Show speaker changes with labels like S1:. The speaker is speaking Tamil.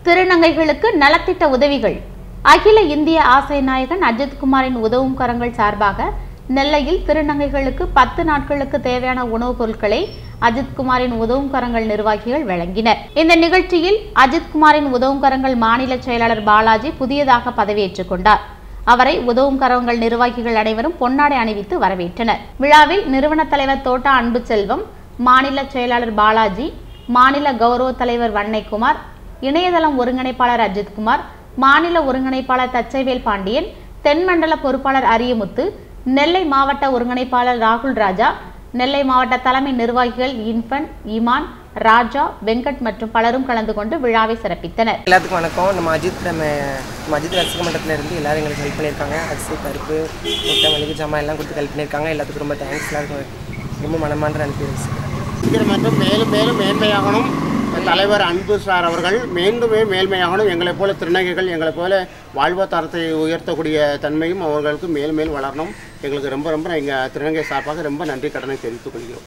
S1: திருநங்கைகளுக்கு நலத்திட்ட உதவிகள் அகில இந்திய ஆசை நாயகன் அஜித்குமாரின் உதவும் கரங்கள் சார்பாக நெல்லையில் திருநங்கைகளுக்கு பத்து நாட்களுக்கு தேவையான உணவுப் பொருட்களை அஜித்குமாரின் உதவும் கரங்கள் நிர்வாகிகள் வழங்கினர் இந்த நிகழ்ச்சியில் அஜித்குமாரின் உதவும் கரங்கள் மாநில செயலாளர் பாலாஜி புதியதாக பதவியேற்றுக் கொண்டார் அவரை உதவும் கரங்கள் நிர்வாகிகள் அனைவரும் பொன்னாடை அணிவித்து வரவேற்றனர் விழாவில் நிறுவன தலைவர் தோட்டா அன்பு செல்வம் மாநில செயலாளர் பாலாஜி மாநில கௌரவ தலைவர் வன்னைக்குமார் இணையதளம் ஒருங்கிணைப்பாளர் அஜித்குமார் மாநில ஒருங்கிணைப்பாளர் தச்சைவேல் பாண்டியன் தென்மண்டல பொறுப்பாளர் அரியமுத்து நெல்லை மாவட்ட ஒருங்கிணைப்பாளர் ராகுல் ராஜா நெல்லை மாவட்ட தலைமை நிர்வாகிகள் இன்ஃபன் இமான் ராஜா வெங்கட் மற்றும் பலரும் கலந்து கொண்டு விழாவை சிறப்பித்தனர்
S2: எல்லாத்துக்கும் வணக்கம் நம்ம அஜித் நம்ம நம்ம அஜித் ரசிக மன்றத்துல இருந்து எல்லாரும் எங்களுக்கு ஹெல்ப் பண்ணியிருக்காங்க அரிசி பருப்பு முட்டை மளிகை ஜாமான் எல்லாம் கொடுத்து ஹெல்ப் பண்ணியிருக்காங்க எல்லாத்துக்கும் ரொம்ப தேங்க்ஸ் எல்லாருக்கும் ரொம்ப மனமான்ற அனுப்பி
S3: சீக்கிரம் மற்றும் மேலும் மேலும் மேன்மையாகணும் தலைவர் அன்பு சார் அவர்கள் மீண்டுமே மேன்மையாகணும் எங்களைப் போல திருநங்கைகள் எங்களைப் போல வாழ்வாதாரத்தை உயர்த்தக்கூடிய தன்மையும் அவர்களுக்கு மேலும் மேலும் வளரணும் எங்களுக்கு ரொம்ப ரொம்ப எங்கள் திருநங்கை சார்பாக ரொம்ப நன்றி கடனை தெரிவித்துக் கொள்கிறோம்